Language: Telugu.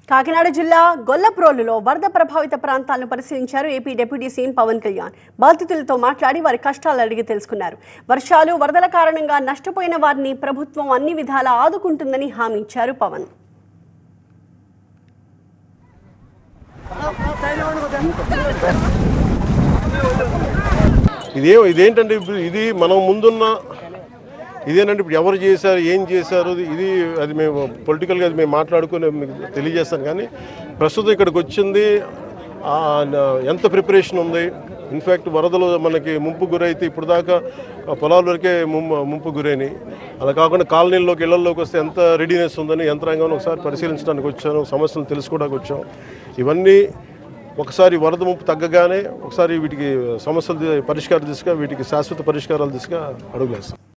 కాకినాడ జిల్లా గొల్లప్రోలులో వరద ప్రభావిత ప్రాంతాలను పరిశీలించారు AP deputy CM Pawan Kalyan బాధితులతో మాట్లాడి వారి కష్టాలు అడిగి తెలుసుకున్నారు వర్షాలు వరదల కారణంగా నష్టపోయిన వారిని ప్రభుత్వం అన్ని విధాలా ఆదుకుంటుందని హామీ ఇచ్చారు పవన్ ఇదే ఇదేంటంటే ఇప్పుడు ఇది మనం ముందున్న ఇదేనంటే ఇప్పుడు ఎవరు చేశారు ఏం చేశారు ఇది అది మేము పొలిటికల్గా అది మేము మాట్లాడుకుని మీకు తెలియజేస్తాను కానీ ప్రస్తుతం ఇక్కడికి వచ్చింది ఆ, న- ఎంత ప్రిపరేషన్ ఉంది ఇన్ఫ్యాక్ట్ వరదలు మనకి ముంపు గురైతే ఇప్పుడు దాకా ఆ పొలాల వరకే ముంపు ముంపు గురైనాయి అలా కాకుండా కాలనీల్లోకి ఇళ్లలోకి వస్తే ఎంత రెడీనెస్ ఉందని యంత్రాంగం ఒకసారి పరిశీలించడానికి వచ్చాను సమస్యలు తెలుసుకోవడానికి వచ్చాం ఇవన్నీ ఒకసారి వరద ముంపు తగ్గగానే ఒకసారి వీటికి సమస్యలు ది- పరిష్కార దిశగా వీటికి శాశ్వత పరిష్కారాల దిశగా అడుగులేస్తాం